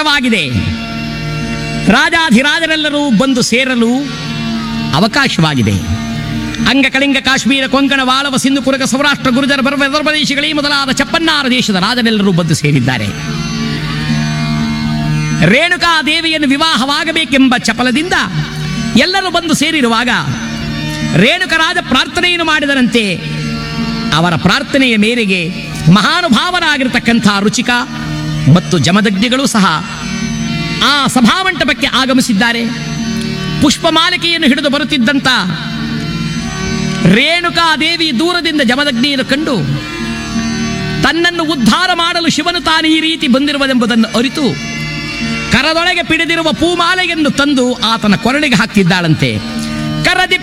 ಮುಕ್ತವಾಗಿದೆ ರಾಜಾಧಿರಾಜರೆಲ್ಲರೂ ಬಂದು ಸೇರಲು ಅವಕಾಶವಾಗಿದೆ ಅಂಗಕಳಿಂಗ ಕಾಶ್ಮೀರ ಕೊಂಕಣ ವಾಳವ ಸಿಂಧು ಕುರಗ ಸೌರಾಷ್ಟ್ರ ಗುರುಜರ ಬರ್ವ ಪ್ರದೇಶಗಳೇ ಮೊದಲಾದ ಚಪ್ಪನ್ನಾರ ದೇಶದ ರಾಜರೆಲ್ಲರೂ ಬಂದು ಸೇರಿದ್ದಾರೆ ರೇಣುಕಾ ದೇವಿಯನ್ನು ವಿವಾಹವಾಗಬೇಕೆಂಬ ಚಪಲದಿಂದ ಎಲ್ಲರೂ ಬಂದು ಸೇರಿರುವಾಗ ರೇಣುಕರಾಜ ಪ್ರಾರ್ಥನೆಯನ್ನು ಮಾಡಿದರಂತೆ ಅವರ ಪ್ರಾರ್ಥನೆಯ ಮೇರೆಗೆ ಮಹಾನುಭಾವರಾಗಿರ್ತಕ್ಕಂಥ ರುಚಿಕ ಮತ್ತು ಜಮದಗ್ನಿಗಳು ಸಹ ಆ ಸಭಾಮಂಟಪಕ್ಕೆ ಆಗಮಿಸಿದ್ದಾರೆ ಪುಷ್ಪಮಾಲಿಕೆಯನ್ನು ಹಿಡಿದು ಬರುತ್ತಿದ್ದಂಥ ರೇಣುಕಾ ದೇವಿ ದೂರದಿಂದ ಜಮದಗ್ನಿಯನ್ನು ಕಂಡು ತನ್ನನ್ನು ಉದ್ಧಾರ ಮಾಡಲು ಶಿವನು ತಾನು ಈ ರೀತಿ ಬಂದಿರುವುದೆಂಬುದನ್ನು ಅರಿತು ಕರದೊಳಗೆ ಪಿಡಿದಿರುವ ಪೂಮಾಲೆಯನ್ನು ತಂದು ಆತನ ಕೊರಳಿಗೆ ಹಾಕ್ತಿದ್ದಾಳಂತೆ ಕರದಿ